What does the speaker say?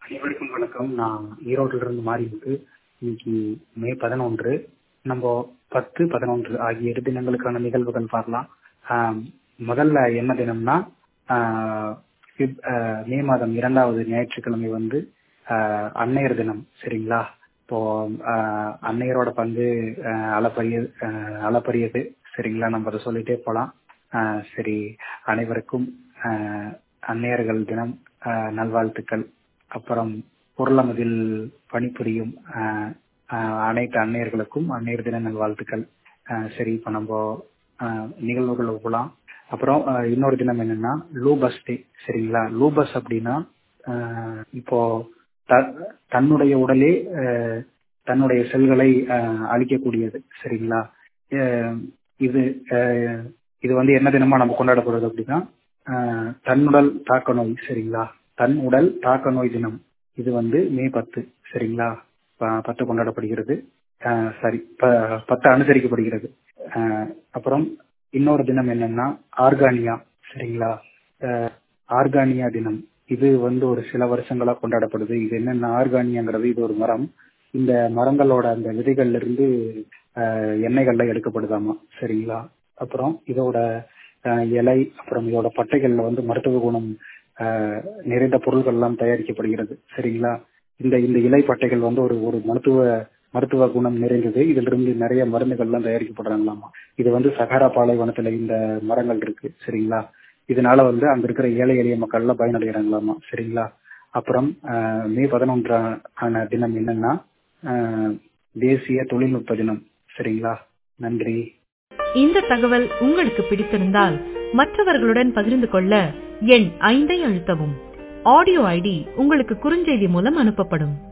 அனைவருக்கும் வணக்கம் நான் ஈரோட்டில இருந்து மாறிமுத்து இன்னைக்கு மே பதினொன்று நம்ம பத்து பதினொன்று ஆகிய இரு தினங்களுக்கான நிகழ்வுகள் பார்க்கலாம் ஆஹ் முதல்ல என்ன தினம்னா ஆஹ் பிப்- ஆஹ் மே மாதம் இரண்டாவது ஞாயிற்றுக்கிழமை வந்து ஆஹ் அன்னையர் தினம் சரிங்களா இப்போ ஆஹ் அன்னையரோட பங்கு ஆஹ் அளப்பரிய ஆஹ் அளப்பரியது சரிங்களா நம்ம அதை சொல்லிட்டே போலாம் ஆஹ் சரி அனைவருக்கும் ஆஹ் அன்னையர்கள் தினம் ஆஹ் நல்வாழ்த்துக்கள் அப்புறம் பொருளமதில் பணிபுரியும் ஆஹ் ஆஹ் அனைத்து அன்னையர்களுக்கும் அன்னையர் தின நல்வாழ்த்துக்கள் ஆஹ் சரி இப்போ நம்ம ஆஹ் நிகழ்வுகள் போகலாம் அப்புறம் ஆஹ் இன்னொரு தினம் என்னன்னா லூபஸ் டே சரிங்களா லூபஸ் அப்படின்னா ஆஹ் இப்போ த- தன்னுடைய உடலே ஆஹ் தன்னுடைய செல்களை ஆஹ் அழிக்கக்கூடியது சரிங்களா ஆஹ் இது ஆஹ் இது வந்து என்ன தினமா நம்ம கொண்டாடப்படுறது அப்படின்னா ஆஹ் தன்னுடல் தாக்க நோய் சரிங்களா தன் உடல் தாக்க நோய் தினம் இது வந்து மே பத்து சரிங்களா ப- பத்து கொண்டாடப்படுகிறது ஆஹ் சரி ப- பத்து அனுசரிக்கப்படுகிறது ஆஹ் அப்புறம் இன்னொரு தினம் என்னன்னா ஆர்கானியா சரிங்களா ஆஹ் ஆர்கானியா தினம் இது வந்து ஒரு சில வருஷங்களா கொண்டாடப்படுது இது என்னன்னா ஆர்கானியாங்கிறது இது ஒரு மரம் இந்த மரங்களோட அந்த விதைகள்ல இருந்து ஆஹ் எண்ணெய்கள்லாம் எடுக்கப்படுதாமா சரிங்களா அப்புறம் இதோட ஆஹ் இலை அப்புறம் இதோட பட்டைகள்ல வந்து மருத்துவ குணம் ஆஹ் நிறைந்த பொருட்கள் எல்லாம் தயாரிக்கப்படுகிறது சரிங்களா இந்த இந்த இலை பட்டைகள் வந்து ஒரு ஒரு மருத்துவ மருத்துவ குணம் நிறைந்தது இதுல இருந்து நிறைய மருந்துகள் எல்லாம் தயாரிக்கப்படுறாங்களாமா இது வந்து சகாரா பாலைவனத்துல இந்த மரங்கள் இருக்கு சரிங்களா இதனால வந்து அங்க இருக்கிற ஏழை எளிய மக்கள் எல்லாம் பயனடைகிறாங்களாமா சரிங்களா அப்புறம் ஆஹ் மே பதினொன்றான தினம் என்னன்னா ஆஹ் தேசிய தொழில்நுட்ப தினம் சரிங்களா நன்றி இந்த தகவல் உங்களுக்கு பிடித்திருந்தால் மற்றவர்களுடன் பகிர்ந்து கொள்ள எண் ஐந்தை அழுத்தவும் ஆடியோ ஐடி உங்களுக்கு குறுஞ்செய்தி மூலம் அனுப்பப்படும்